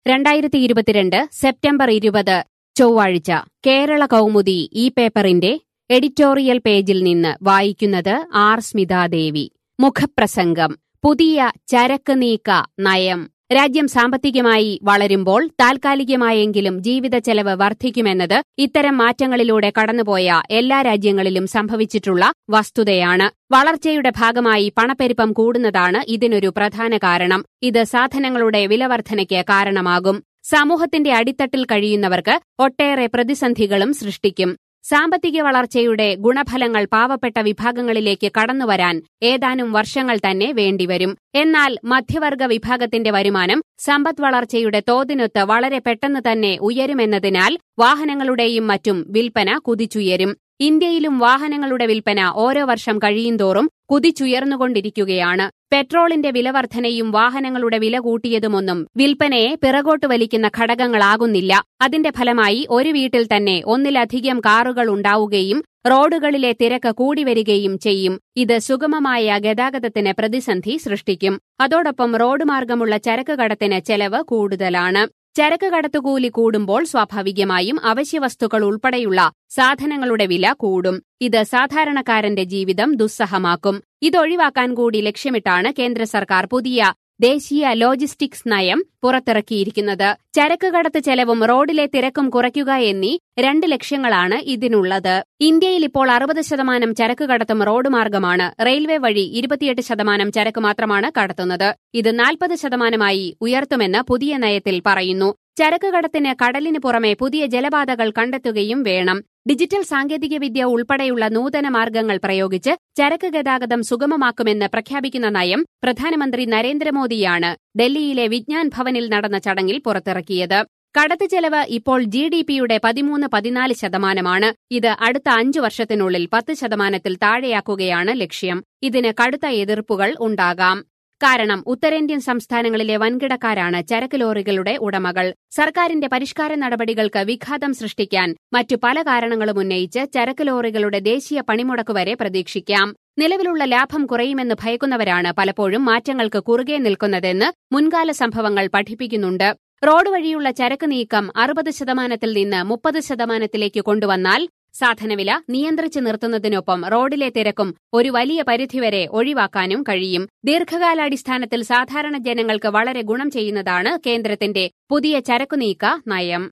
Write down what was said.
രണ്ടായിരത്തി ഇരുപത്തിരണ്ട് സെപ്റ്റംബർ ഇരുപത് ചൊവ്വാഴ്ച കേരള കൗമുദി ഈ പേപ്പറിന്റെ എഡിറ്റോറിയൽ പേജിൽ നിന്ന് വായിക്കുന്നത് ആർ സ്മിതാദേവി മുഖപ്രസംഗം പുതിയ ചരക്ക് നീക്ക നയം രാജ്യം സാമ്പത്തികമായി വളരുമ്പോൾ താൽക്കാലികമായെങ്കിലും ജീവിത ചെലവ് വർദ്ധിക്കുമെന്നത് ഇത്തരം മാറ്റങ്ങളിലൂടെ കടന്നുപോയ എല്ലാ രാജ്യങ്ങളിലും സംഭവിച്ചിട്ടുള്ള വസ്തുതയാണ് വളർച്ചയുടെ ഭാഗമായി പണപ്പെരുപ്പം കൂടുന്നതാണ് ഇതിനൊരു പ്രധാന കാരണം ഇത് സാധനങ്ങളുടെ വിലവർധനയ്ക്ക് കാരണമാകും സമൂഹത്തിന്റെ അടിത്തട്ടിൽ കഴിയുന്നവർക്ക് ഒട്ടേറെ പ്രതിസന്ധികളും സൃഷ്ടിക്കും സാമ്പത്തിക വളർച്ചയുടെ ഗുണഫലങ്ങൾ പാവപ്പെട്ട വിഭാഗങ്ങളിലേക്ക് കടന്നുവരാൻ ഏതാനും വർഷങ്ങൾ തന്നെ വേണ്ടിവരും എന്നാൽ മധ്യവർഗ വിഭാഗത്തിന്റെ വരുമാനം സമ്പദ് വളർച്ചയുടെ തോതിനൊത്ത് വളരെ പെട്ടെന്ന് തന്നെ ഉയരുമെന്നതിനാൽ വാഹനങ്ങളുടെയും മറ്റും വിൽപ്പന കുതിച്ചുയരും ഇന്ത്യയിലും വാഹനങ്ങളുടെ വിൽപ്പന ഓരോ വർഷം കഴിയുന്തോറും കുതിച്ചുയർന്നുകൊണ്ടിരിക്കുകയാണ് പെട്രോളിന്റെ വിലവർധനയും വാഹനങ്ങളുടെ വില കൂട്ടിയതുമൊന്നും വിൽപ്പനയെ പിറകോട്ട് വലിക്കുന്ന ഘടകങ്ങളാകുന്നില്ല അതിന്റെ ഫലമായി ഒരു വീട്ടിൽ തന്നെ ഒന്നിലധികം കാറുകൾ ഉണ്ടാവുകയും റോഡുകളിലെ തിരക്ക് കൂടിവരികയും ചെയ്യും ഇത് സുഗമമായ ഗതാഗതത്തിന് പ്രതിസന്ധി സൃഷ്ടിക്കും അതോടൊപ്പം റോഡ് മാർഗമുള്ള ചരക്ക് കടത്തിന് ചെലവ് കൂടുതലാണ് ചരക്ക് കടത്തുകൂലി കൂടുമ്പോൾ സ്വാഭാവികമായും അവശ്യവസ്തുക്കൾ ഉൾപ്പെടെയുള്ള സാധനങ്ങളുടെ വില കൂടും ഇത് സാധാരണക്കാരന്റെ ജീവിതം ദുസ്സഹമാക്കും ഇതൊഴിവാക്കാൻ കൂടി ലക്ഷ്യമിട്ടാണ് കേന്ദ്ര സർക്കാർ പുതിയ ദേശീയ ലോജിസ്റ്റിക്സ് നയം പുറത്തിറക്കിയിരിക്കുന്നത് ചരക്ക് കടത്ത് ചെലവും റോഡിലെ തിരക്കും കുറയ്ക്കുക എന്നീ രണ്ട് ലക്ഷ്യങ്ങളാണ് ഇതിനുള്ളത് ഇന്ത്യയിൽ ഇപ്പോൾ അറുപത് ശതമാനം ചരക്ക് കടത്തും റോഡ് മാർഗമാണ് റെയിൽവേ വഴി ഇരുപത്തിയെട്ട് ശതമാനം ചരക്ക് മാത്രമാണ് കടത്തുന്നത് ഇത് നാൽപ്പത് ശതമാനമായി ഉയർത്തുമെന്ന് പുതിയ നയത്തിൽ പറയുന്നു ചരക്ക് കടത്തിന് കടലിന് പുറമെ പുതിയ ജലപാതകൾ കണ്ടെത്തുകയും വേണം ഡിജിറ്റൽ സാങ്കേതികവിദ്യ ഉൾപ്പെടെയുള്ള നൂതന മാർഗങ്ങൾ പ്രയോഗിച്ച് ചരക്ക് ഗതാഗതം സുഗമമാക്കുമെന്ന് പ്രഖ്യാപിക്കുന്ന നയം പ്രധാനമന്ത്രി നരേന്ദ്രമോദിയാണ് ഡൽഹിയിലെ വിജ്ഞാൻ ഭവനിൽ നടന്ന ചടങ്ങിൽ പുറത്തിറക്കിയത് കടത്ത് ചെലവ് ഇപ്പോൾ ജി ഡി പിയുടെ പതിമൂന്ന് പതിനാല് ശതമാനമാണ് ഇത് അടുത്ത അഞ്ചു വർഷത്തിനുള്ളിൽ പത്ത് ശതമാനത്തിൽ താഴെയാക്കുകയാണ് ലക്ഷ്യം ഇതിന് കടുത്ത എതിർപ്പുകൾ ഉണ്ടാകാം കാരണം ഉത്തരേന്ത്യൻ സംസ്ഥാനങ്ങളിലെ വൻകിടക്കാരാണ് ചരക്ക് ലോറികളുടെ ഉടമകൾ സർക്കാരിന്റെ പരിഷ്കാര നടപടികൾക്ക് വിഘാതം സൃഷ്ടിക്കാൻ മറ്റു പല കാരണങ്ങളും ഉന്നയിച്ച് ചരക്ക് ലോറികളുടെ ദേശീയ പണിമുടക്ക് വരെ പ്രതീക്ഷിക്കാം നിലവിലുള്ള ലാഭം കുറയുമെന്ന് ഭയക്കുന്നവരാണ് പലപ്പോഴും മാറ്റങ്ങൾക്ക് കുറുകെ നിൽക്കുന്നതെന്ന് മുൻകാല സംഭവങ്ങൾ പഠിപ്പിക്കുന്നുണ്ട് റോഡ് വഴിയുള്ള ചരക്ക് നീക്കം അറുപത് ശതമാനത്തിൽ നിന്ന് മുപ്പത് ശതമാനത്തിലേക്ക് കൊണ്ടുവന്നാൽ സാധനവില നിയന്ത്രിച്ചു നിർത്തുന്നതിനൊപ്പം റോഡിലെ തിരക്കും ഒരു വലിയ പരിധിവരെ ഒഴിവാക്കാനും കഴിയും ദീർഘകാലാടിസ്ഥാനത്തിൽ സാധാരണ ജനങ്ങൾക്ക് വളരെ ഗുണം ചെയ്യുന്നതാണ് കേന്ദ്രത്തിന്റെ പുതിയ ചരക്കുനീക്ക നയം